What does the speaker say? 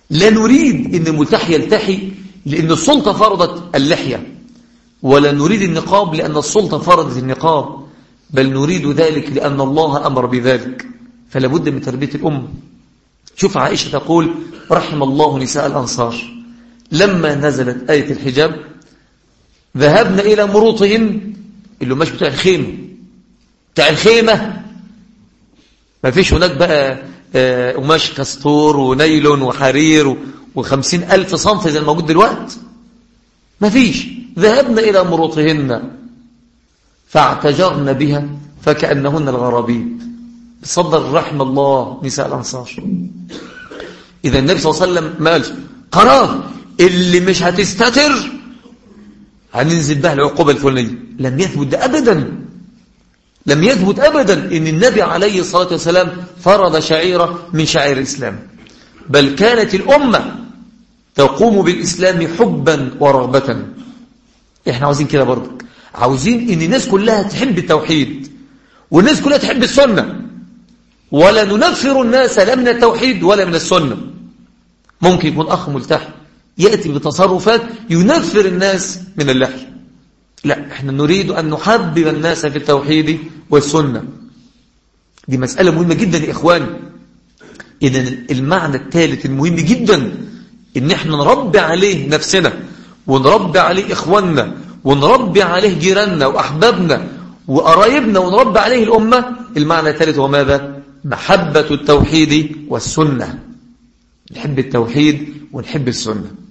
لا نريد أن الملتحي يلتحي لأن السلطة فرضت اللحية ولا نريد النقاب لأن السلطة فرضت النقاب بل نريد ذلك لأن الله أمر بذلك فلا بد من تربية الأم شوف عائشة تقول رحم الله نساء الأنصار لما نزلت آية الحجاب ذهبنا إلى مروطهن اللي مش بتاع الخيمة بتاع الخيمة ما فيش هناك بقى آه، قماش كستور ونيلون وحرير وخمسين ألف صنف زي الموجود دلوقتي ما فيش ذهبنا إلى مروطهن فاعتجرن بها فكأنهن الغرابيب صدر رحم الله نساء الأنصار إذا النبي صلى الله عليه وسلم ما قالش قرار اللي مش هتستتر هننزل بها العقوبة الفلانية لم يثبت ده أبدا لم يثبت أبدا أن النبي عليه الصلاة والسلام فرض شعيرة من شعائر الإسلام بل كانت الأمة تقوم بالإسلام حبا ورغبة احنا عاوزين كده برضك عاوزين ان الناس كلها تحب التوحيد والناس كلها تحب السنة ولا ننفر الناس لا من التوحيد ولا من السنة ممكن يكون أخ ملتحي يأتي بتصرفات ينفر الناس من اللحية لا احنا نريد أن نحبب الناس في التوحيد والسنة دي مسألة مهمة جدا يا إخواني إذن المعنى الثالث المهم جدا إن احنا نربي عليه نفسنا ونربي عليه إخواننا ونربي عليه جيراننا وأحبابنا وقرايبنا ونربي عليه الأمة المعنى الثالث هو ماذا؟ محبة التوحيد والسنة نحب التوحيد ونحب السنة